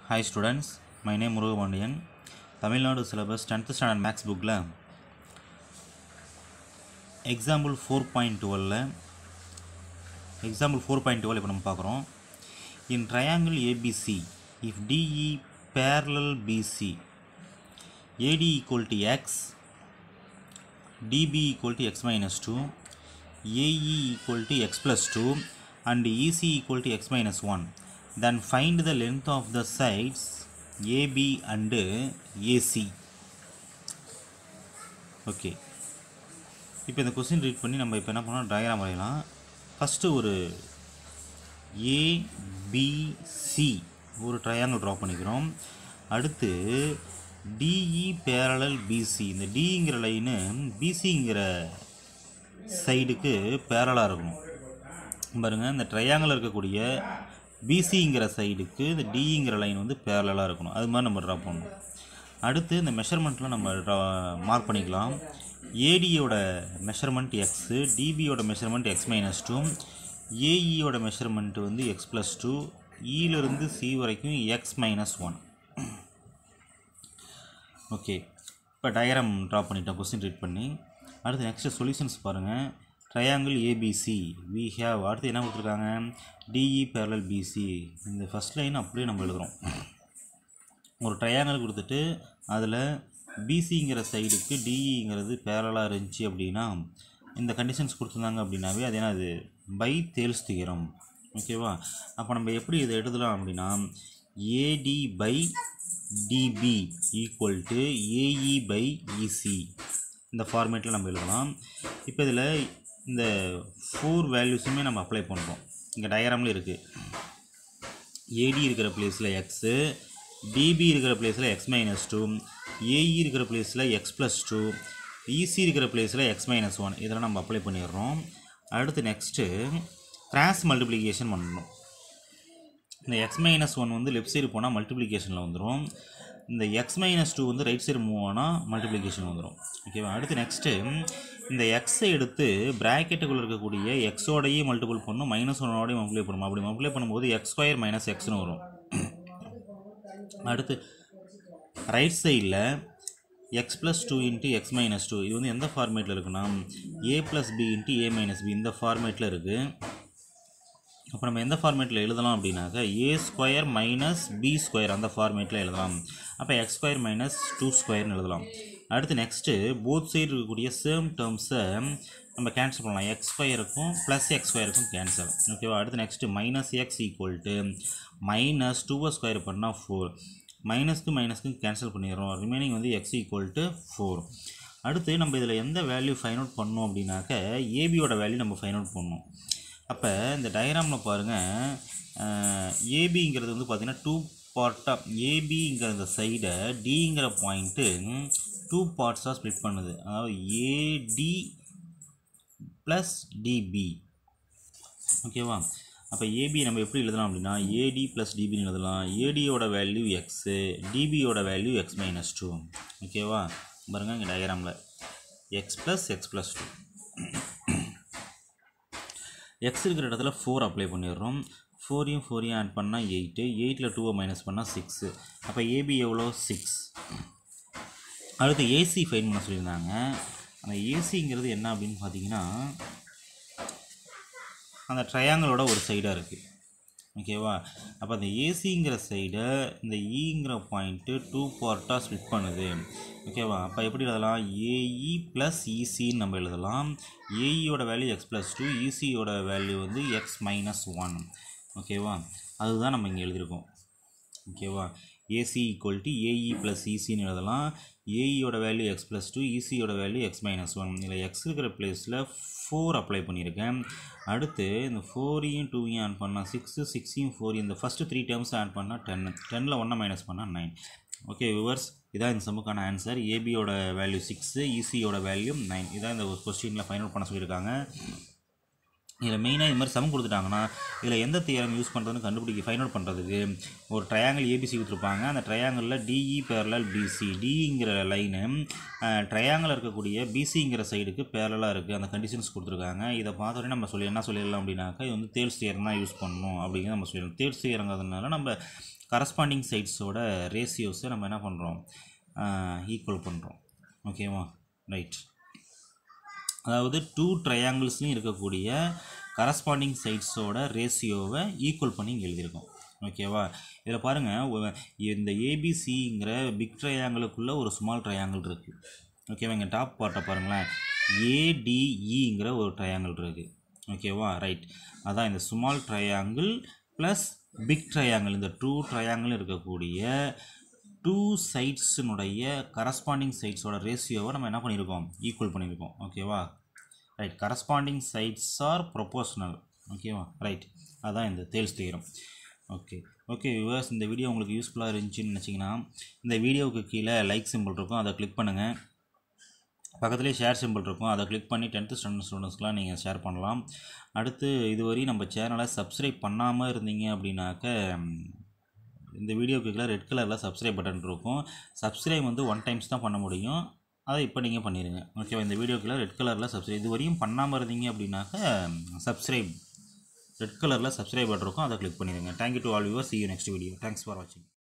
hi students my name Murugapandian Tamil Nadu syllabus tenth standard maths புக்கில் example four point டுவெலில் example four point twelve இப்போ நம்ம பார்க்குறோம் in triangle ABC if DE parallel BC AD equal to X db equal to x minus 2 ae equal to x plus 2 and ec equal to x minus 1 then find the length of the sides ab and ac okay இப்போ இந்த question read பண்ணி நம்ம இப்போ என்ன பண்ணோம் diagram வரையலாம் first ஒரு ABC ஒரு ட்ரையாங்கிள் ட்ரா பண்ணிக்கிறோம் அடுத்து டிஇ பேரலல் பிசி இந்த டிங்கிற லைனு பிசிங்கிற சைடுக்கு பேரலாக இருக்கணும் பாருங்கள் இந்த ட்ரையாங்கில் இருக்கக்கூடிய பிசிங்கிற சைடுக்கு இந்த டிங்கிற லைன் வந்து பேரலாக இருக்கணும் அது மாதிரி நம்ம ட்ரா பண்ணணும் அடுத்து இந்த மெஷர்மெண்ட்டில் நம்ம ட்ரா மார்க் பண்ணிக்கலாம் ஏடியோட மெஷர்மெண்ட் எக்ஸு டிபியோட மெஷர்மெண்ட் எக்ஸ் மைனஸ் டூ ஏஇயோட மெஷர்மெண்ட் வந்து எக்ஸ் ப்ளஸ் டூ இலிருந்து சி வரைக்கும் எக்ஸ் மைனஸ் ஒன் ஓகே இப்போ டயக்ராம் ட்ரா பண்ணிட்டோம் கொஸ்டின் ரீட் பண்ணி அடுத்து நெக்ஸ்ட்டு சொல்யூஷன்ஸ் பாருங்கள் ட்ரையாங்கிள் ஏபிசி வி ஹேவ் அடுத்து என்ன கொடுத்துருக்காங்க டிஇ பேரலல் பிசி இந்த ஃபஸ்ட் லைன் அப்படியே நம்ம எழுதுகிறோம் ஒரு ட்ரையாங்கிள் கொடுத்துட்டு அதில் பிசிங்கிற சைடுக்கு டிஇங்கிறது பேரலாக இருந்துச்சு அப்படின்னா இந்த கண்டிஷன்ஸ் கொடுத்துருந்தாங்க அப்படின்னாவே அது என்னது பை தேல்ஸ் தியரம் ஓகேவா அப்போ நம்ம எப்படி இதை எழுதலாம் அப்படின்னா AD by DB equal to AE by EC இந்த ஃபார்மேட்டில் நம்ம எழுதலாம் இப்போ இதில் இந்த ஃபோர் வேல்யூஸுமே நம்ம அப்ளை பண்ணுறோம் இங்கே டயக்ராமில் இருக்குது ஏடி இருக்கிற பிளேஸில் எக்ஸு டிபி இருக்கிற பிளேஸில் எக்ஸ் மைனஸ் டூ ஏஇ இருக்கிற பிளேஸில் எக்ஸ் ப்ளஸ் டூ இசி இருக்கிற பிளேஸில் எக்ஸ் மைனஸ் ஒன் இதெல்லாம் நம்ம அப்ளை பண்ணிடுறோம் அடுத்து நெக்ஸ்ட்டு கிராஸ் மல்டிப்ளிகேஷன் பண்ணணும் இந்த எக்ஸ் மைனஸ் ஒன் வந்து லெஃப்ட் சைடு போனால் மல்டிப்ளிகேஷனில் வந்துடும் இந்த எக்ஸ் மைனஸ் டூ வந்து ரைட் சைடு மூவ் ஆனால் மல்டிப்ளிகேஷன் வந்துடும் ஓகேவா அடுத்து நெக்ஸ்ட்டு இந்த எக்ஸை எடுத்து ப்ராக்கெட்டுக்குள்ளே இருக்கக்கூடிய எக்ஸோடையே மல்டிபிள் பண்ணும் மைனஸ் ஒன்னோடையும் மல்டிப்ளை பண்ணும் அப்படி மல்டிப்ளை பண்ணும்போது எக்ஸ் ஸ்கொயர் மைனஸ் எக்ஸ்னு வரும் அடுத்து ரைட் சைடில் x plus two into x minus two இது வந்து எந்த ஃபார்மேட்டில் இருக்குன்னா A plus B into A minus B இந்த ஃபார்மேட்டில் இருக்குது அப்போ நம்ம எந்த ஃபார்மேட்டில் எழுதலாம் அப்படின்னாக்கா A square minus B square அந்த ஃபார்மேட்டில் எழுதலாம் அப்போ எக்ஸ் ஸ்கொயர் மைனஸ் டூ ஸ்கொயர்னு எழுதலாம் அடுத்து நெக்ஸ்ட்டு போத் சைடு இருக்கக்கூடிய சேம் டேர்ம்ஸை நம்ம கேன்சல் பண்ணலாம் எக்ஸ் ஸ்கொயருக்கும் ப்ளஸ் எக்ஸ் ஸ்கொயருக்கும் கேன்சல் ஓகேவா அடுத்து next minus x equal to minus டூவை ஸ்கொயர் பண்ணால் ஃபோர் மைனஸ்க்கு மைனஸ்க்கு கேன்சல் பண்ணிடுறோம் ரிமைனிங் வந்து எக்ஸ் ஈக்குவல் டு ஃபோர் அடுத்து நம்ம இதில் எந்த வேல்யூ ஃபைன் அவுட் பண்ணோம் அப்படின்னாக்க ஏபியோட வேல்யூ நம்ம ஃபைன் அவுட் பண்ணணும் அப்போ இந்த டயக்ராமில் பாருங்கள் ஏபிங்கிறது வந்து பார்த்திங்கன்னா டூ பார்ட்டாக ஏபிங்கிற இந்த சைடை டிங்கிற பாயிண்ட்டு டூ பார்ட்ஸாக ஸ்ப்ளிட் பண்ணுது அதாவது ஏடி ப்ளஸ் டிபி ஓகேவா அப்போ ஏபி நம்ம எப்படி எழுதலாம் அப்படின்னா ஏடி ப்ளஸ் டிபின்னு எழுதலாம் ஏடியோட வேல்யூ எக்ஸு டிபியோட வேல்யூ எக்ஸ் மைனஸ் டூ ஓகேவா பாருங்கள் இங்கே டயக்ராமில் x plus x plus two x இருக்கிற இடத்துல ஃபோர் அப்ளை பண்ணிடுறோம் ஃபோரையும் ஃபோரையும் ஆட் பண்ணால் எயிட்டு எயிட்டில் டூவை மைனஸ் பண்ணால் சிக்ஸு அப்போ ஏபி எவ்வளோ சிக்ஸ் அடுத்து ஏசி ஃபைன் பண்ண சொல்லியிருந்தாங்க அந்த ஏசிங்கிறது என்ன அப்படின்னு பார்த்தீங்கன்னா அந்த ட்ரையாங்கிளோட ஒரு சைடாக இருக்குது ஓகேவா அப்போ அந்த ஏசிங்கிற சைடை இந்த ஈங்கிற பாயிண்ட்டு டூ பார்ட்டாக ஸ்ப்ளிட் பண்ணுது ஓகேவா அப்போ எப்படி எழுதலாம் ஏஇ ப்ளஸ் இசின்னு நம்ம எழுதலாம் ஏஇயோட வேல்யூ எக்ஸ் ப்ளஸ் டூ இசியோட வேல்யூ வந்து எக்ஸ் மைனஸ் ஒன் ஓகேவா அதுதான் நம்ம இங்கே எழுதியிருக்கோம் ஓகேவா AC equal to AE plus இசின்னு எழுதலாம் ஏஇயோட வேல்யூ எக்ஸ் ப்ளஸ் டூ இசியோட வேல்யூ எக்ஸ் மைனஸ் ஒன் இதில் எக்ஸ் இருக்கிற பிளேஸில் ஃபோர் அப்ளை பண்ணியிருக்கேன் அடுத்து இந்த ஃபோரையும் டூவையும் ஆட் பண்ணால் சிக்ஸு சிக்ஸையும் ஃபோர் இந்த ஃபஸ்ட்டு த்ரீ டேர்ம்ஸ் ஆட் பண்ணால் டென்னு டென்னில் ஒன்றை மைனஸ் பண்ணால் நைன் ஓகே விவர்ஸ் இதான் இந்த சம்முக்கான ஆன்சர் ஏபியோட வேல்யூ சிக்ஸு இசியோட வேல்யூ நைன் இதான் இந்த கொஸ்டினில் ஃபைன் அவுட் பண்ண சொல்லியிருக்காங்க இதில் மெயினாக இது மாதிரி சம் கொடுத்துட்டாங்கன்னா இதில் எந்த தியரம் யூஸ் பண்ணுறதுன்னு கண்டுபிடிக்க ஃபைண்ட் அவுட் பண்ணுறதுக்கு ஒரு ட்ரையாங்கிள் ஏபிசி கொடுத்துருப்பாங்க அந்த ட்ரையாங்கிளில் டிஇ பேரலல் பிசி டிங்கிற லைனு ட்ரையாங்கிள் இருக்கக்கூடிய பிசிங்கிற சைடுக்கு பேரலாக இருக்குது அந்த கண்டிஷன்ஸ் கொடுத்துருக்காங்க இதை பார்த்தோன்னே நம்ம சொல்லி என்ன சொல்லிடலாம் அப்படின்னாக்கா இது வந்து தேர்ட்ஸ் தியரம் தான் யூஸ் பண்ணணும் அப்படிங்கிறத நம்ம சொல்லிடலாம் தேர்ட்ஸ் தியரங்கிறதுனால நம்ம கரஸ்பாண்டிங் சைட்ஸோட ரேஷியோஸை நம்ம என்ன பண்ணுறோம் ஈக்குவல் பண்ணுறோம் ஓகேவா ரைட் அதாவது டூ ட்ரையாங்கிள்ஸ்லையும் இருக்கக்கூடிய கரஸ்பாண்டிங் சைட்ஸோட ரேஷியோவை ஈக்குவல் பண்ணி இங்கே எழுதியிருக்கோம் ஓகேவா இதில் பாருங்கள் இந்த ஏபிசிங்கிற பிக் ட்ரையாங்கிளுக்குள்ளே ஒரு ஸ்மால் ட்ரையாங்கிள் இருக்குது ஓகேவா இங்கே டாப் பார்ட்டை பாருங்களேன் ஏடிஇங்கிற ஒரு ட்ரையாங்கிள் இருக்குது ஓகேவா ரைட் அதான் இந்த small triangle plus big triangle இந்த டூ ட்ரையாங்கிள் இருக்கக்கூடிய டூ சைட்ஸினுடைய கரஸ்பாண்டிங் சைட்ஸோட ரேஷியோவை நம்ம என்ன பண்ணியிருக்கோம் ஈக்குவல் பண்ணியிருக்கோம் ஓகேவா right corresponding sides are proportional ஓகேவா ரைட் அதான் இந்த Thales theorem okay okay viewers இந்த வீடியோ உங்களுக்கு யூஸ்ஃபுல்லாக இருந்துச்சுன்னு நினச்சிங்கன்னா இந்த வீடியோவுக்கு கீழே லைக் சிம்பிள் இருக்கும் அதை கிளிக் பண்ணுங்கள் பக்கத்துலேயே ஷேர் சிம்பிள் இருக்கும் அதை கிளிக் பண்ணி டென்த்து ஸ்டாண்டர்ட் ஸ்டூடெண்ட்ஸ்க்குலாம் நீங்கள் ஷேர் பண்ணலாம் அடுத்து இதுவரையும் நம்ம சேனலை சப்ஸ்கிரைப் பண்ணாமல் இருந்தீங்க அப்படின்னாக்க இந்த வீடியோக்கு கீழே ரெட் கலரில் சப்ஸ்கிரைப் பட்டன் இருக்கும் சப்ஸ்கிரைப் வந்து ஒன் டைம்ஸ் தான் பண்ண முடியும் அதை இப்போ நீங்கள் பண்ணிடுங்க ஓகேவா இந்த வீடியோக்குள்ள ரெட் கலரில் சப்ஸ்கிரைப் இது வரையும் பண்ணாமல் இருந்தீங்க அப்படின்னாக்க சப்ஸ்கிரைப் ரெட் கலரில் சப்ஸ்கிரைப் பட்டன் இருக்கும் அதை கிளிக் பண்ணிடுங்க thank you to all viewer see you next video thanks for வாட்சிங்